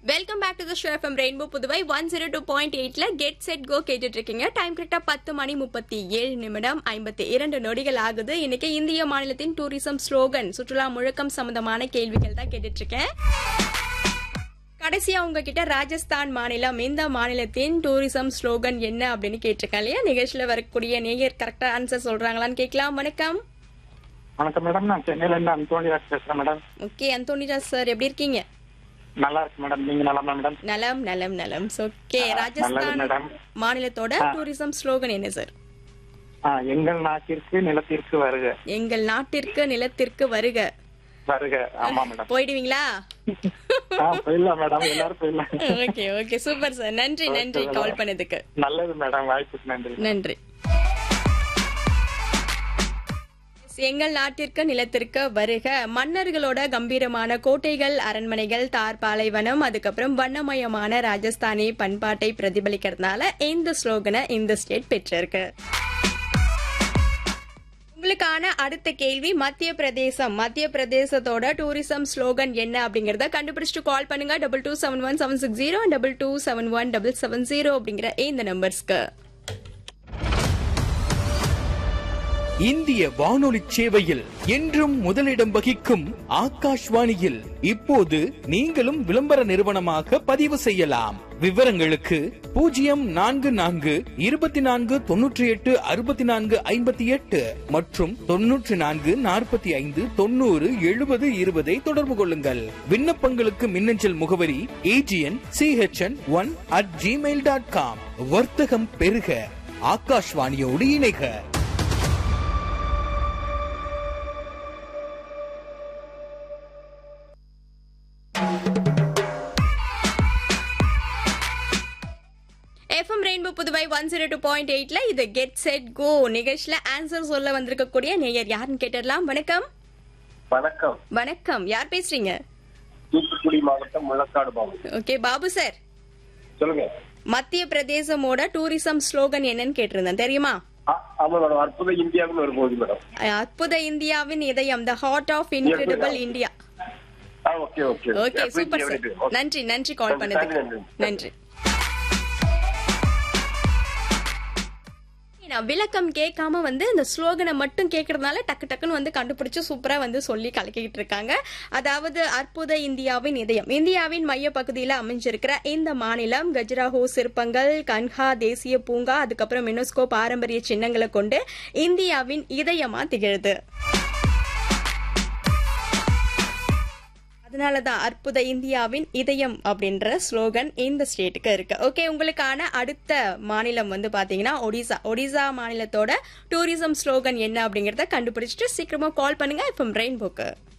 Welcome back to the show FM rainbow Puduvai one zero two point எயிட்ல get set go கேட்டுட்டு இருக்கீங்க time கரெக்டா பத்து மணி முப்பத்தி ஏழு நிமிடம் ஐம்பத்தி இரண்டு நொடிகள் ஆகுது இன்னைக்கு இந்திய மாநிலத்தின் டூரிசம் ஸ்லோகன் சுற்றுலா முழக்கம் சம்பந்தமான கேள்விகள் தான் கேட்டுட்டு இருக்கேன் கடைசியா உங்ககிட்ட ராஜஸ்தான் மாநிலம் இந்த மாநிலத்தின் டூரிசம் ஸ்லோகன் என்ன அப்படின்னு கேட்டிருக்கேன் இல்லையா நிகழ்ச்சியில வரக்கூடிய நேயர் கரெக்டா ஆன்சர் சொல்றாங்களான்னு கேட்கலாம் வணக்கம் வணக்கம் மேடம் நான் சென்னையில இருந்து அந்தோனிராஜ் பேசுறேன் மேடம் ஓகே அந்தோனிராஜ் சார் எப்படி இருக்கீங்க நல்லா இருக்கு மேடம் நீங்க நலமா மேடம் நலம் நலம் நலம் ஓகே ஆ, ராஜஸ்தான் நல்லது மேடம். மாநிலத்தோட டூரிசம் ஸ்லோகன் என்ன சார் ஆ, எங்கள் நாட்டிற்கு நிலத்திற்கு வருக எங்கள் நாட்டிற்கு நிலத்திற்கு வருக வருக ஆமா மேடம் போயிடுவீங்களா ஆ, போயிடலாம் மேடம் எல்லாரும் போயிடலாம் ஓகே ஓகே சூப்பர் சார் நன்றி நன்றி கால் பண்ணதுக்கு நல்லது மேடம் வாய்ப்புக்கு நன்றி நன்றி எங்கள் நாட்டிற்கு நிலத்திற்கு வருக மன்னர்களோட கம்பீரமான கோட்டைகள் அரண்மனைகள் தார் பாலைவனம் அதுக்கப்புறம் வண்ணமயமான ராஜஸ்தானி பண்பாட்டை பிரதிபலிக்கிறதுனால இந்த ஸ்லோகனை இந்த ஸ்டேட் பெற்றிருக்கு உங்களுக்கான அடுத்த கேள்வி மத்திய பிரதேசம் மத்திய பிரதேசத்தோட டூரிசம் ஸ்லோகன் என்ன அப்படிங்கறத கண்டுபிடிச்சிட்டு கால் பண்ணுங்க double two seven one seven six zero double two seven one double seven zero அப்படிங்கிற இந்த நம்பர்ஸ்க்கு இந்திய வானொலி சேவையில் என்றும் முதலிடம் வகிக்கும் ஆகாஷ்வாணியில் இப்போது நீங்களும் விளம்பர நிறுவனமாக பதிவு செய்யலாம் விவரங்களுக்கு பூஜ்ஜியம் நான்கு நான்கு இருபத்தி நான்கு தொன்னூற்றி எட்டு அறுபத்தி நான்கு ஐம்பத்தி எட்டு மற்றும் தொன்னூற்றி நான்கு நாற்பத்தி ஐந்து தொண்ணூறு எழுபது இருபதை தொடர்பு கொள்ளுங்கள் விண்ணப்பங்களுக்கு மின்னஞ்சல் முகவரி AGN CHN one at Gmail dot com வர்த்தகம் பெருக ஆகாஷ்வாணியோடு இணைக FM rainbow Puduvai one zero two point எயிட்ல இது கெட் செட் கோ நிகழ்ச்சியில ஆன்சர் சொல்ல வந்திருக்கக்கூடிய நேயர் யாருன்னு கேட்டுடலாம் வணக்கம் வணக்கம் வணக்கம் யார் பேசுறீங்க தூத்துக்குடி மாவட்டம் முழக்காடு மாவட்டம் ஓகே பாபு சார் சொல்லுங்க மத்திய பிரதேசமோட டூரிசம் ஸ்லோகன் என்னன்னு கேட்டிருந்தேன் தெரியுமா ஆ, ஆமா மேடம் அற்புத இந்தியாவுன்னு வரும்போது மேடம் அற்புத இந்தியாவின் இதயம் the heart of incredible India ஆ okay okay okay super sir நன்றி நன்றி கால் பண்ணதுக்கு நன்றி நான் விளக்கம் கேட்காம வந்து இந்த ஸ்லோகனை மட்டும் கேட்கறதுனால டக்கு டக்குன்னு வந்து கண்டுபிடிச்சு சூப்பரா வந்து சொல்லி கலக்கிட்டு இருக்காங்க அதாவது அற்புத இந்தியாவின் இதயம் இந்தியாவின் மைய பகுதியில் அமைஞ்சிருக்கிற இந்த மாநிலம் கஜ்ராஹோ சிற்பங்கள் கன்ஹா தேசிய பூங்கா அதுக்கப்புறம் யுனெஸ்கோ பாரம்பரிய சின்னங்களை கொண்டு இந்தியாவின் இதயமா திகழுது அதனாலதான் அற்புத இந்தியாவின் இதயம் அப்படின்ற ஸ்லோகன் இந்த ஸ்டேட்டுக்கு இருக்கு ஓகே உங்களுக்கான அடுத்த மாநிலம் வந்து பாத்தீங்கன்னா ஒடிசா ஒடிசா மாநிலத்தோட டூரிசம் ஸ்லோகன் என்ன அப்படிங்கறத கண்டுபிடிச்சிட்டு சீக்கிரமா கால் பண்ணுங்க இப்போ ரெயின்போக்கு